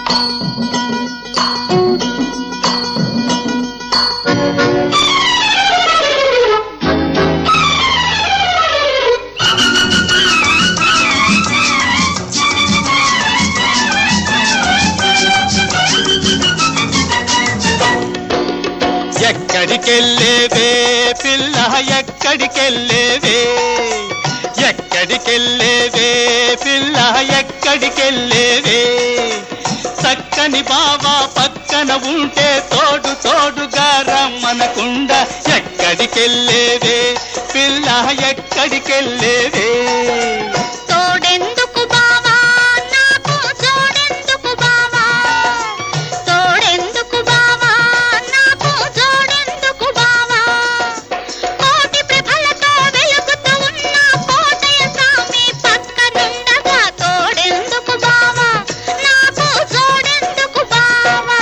ఎక్కడికెళ్ళేవే పిల్ల ఎక్కడికెళ్ళేవే ఎక్కడికెళ్ళేవే పిల్ల ఎక్కడికెళ్ళేవే చక్కని బాబా పక్కన ఉంటే తోడు తోడుగా రమ్మనకుండా ఎక్కడికెళ్ళేవే పిల్ల ఎక్కడికెళ్ళేవే తోడెందుకు బావా నాకు జోడెందుకు బావా తోడెందుకు బావా నాకు జోడెందుకు బావా కోటి ప్రభలతో వెలుగుతూ ఉన్న కోటయ స్వామి పక్కనుండగా తోడెందుకు బావా నాకు జోడెందుకు బావా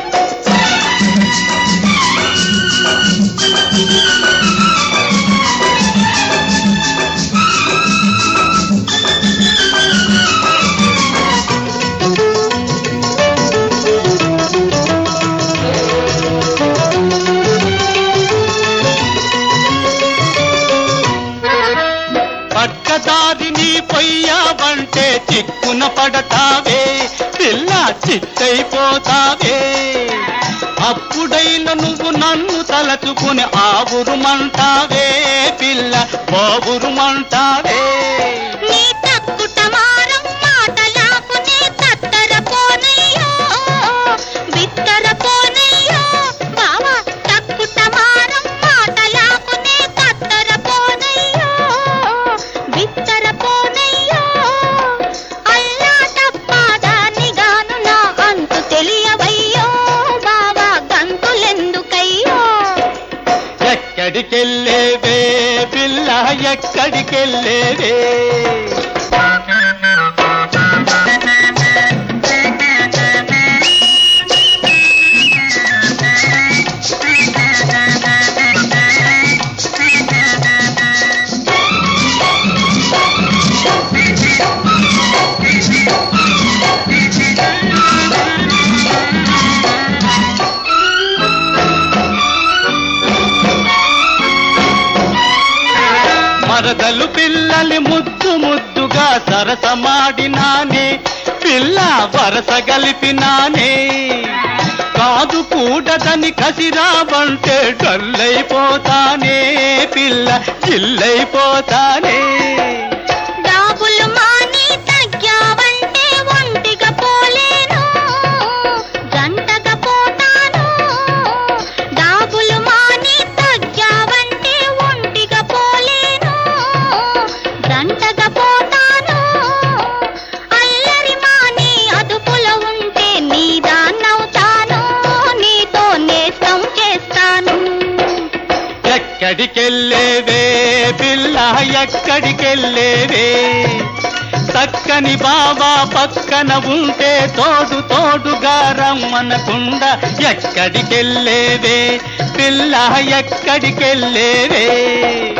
పక్కదారి నీ పొయ్యావంటే చిక్కున పడతావే పిల్ల చిత్తైపోతావే అప్పుడైన నువ్వు నన్ను తలచుకుని ఆవురుమంటావే పిల్ల బావురుమంటావే నీ తక్కుటమారం మాటలాపునే తత్తరపోనయ్యో బిత్తరపోనయ్యో బావా తక్కుటమారం మాటలాపునే తత్తరపోనయ్యో బిత్తరపోనయ్యో అల్లా తప్పాదానిగాను నా అంతు తెలియవయ్యో బావా గంతులెందుకయ్యో ఎక్కడికెళ్ళేవే పిల్ల ఎక్కడికెళ్ళేవే మరదలు పిల్లలి ముద్దు ముద్దుగా సరసమాడినానే పిల్ల వరస గలిపినానే కాదు కూడదని కసిరావంటే డల్లైపోతానే పిల్ల చిల్లైపోతానే డాబులు మాని తగ్గావంటే ఒంటిగా పోలేను జంటగా పోతాను డాబులు మాని తగ్గావంటే ఒంటిగా పోలేను జంటగా పోతాను అల్లరి మాని అదుపులో ఉంటే నీ దాన్నవుతాను నీతో నేస్తం చేస్తాను ఎక్కడికెళ్ళేవే పిల్ల ఎక్కడికెళ్ళేవే చక్కని బాబా పక్కన ఉంటే తోడు తోడుగా రమ్మనకుండా ఎక్కడికెళ్ళేవే పిల్ల ఎక్కడికెళ్ళేవే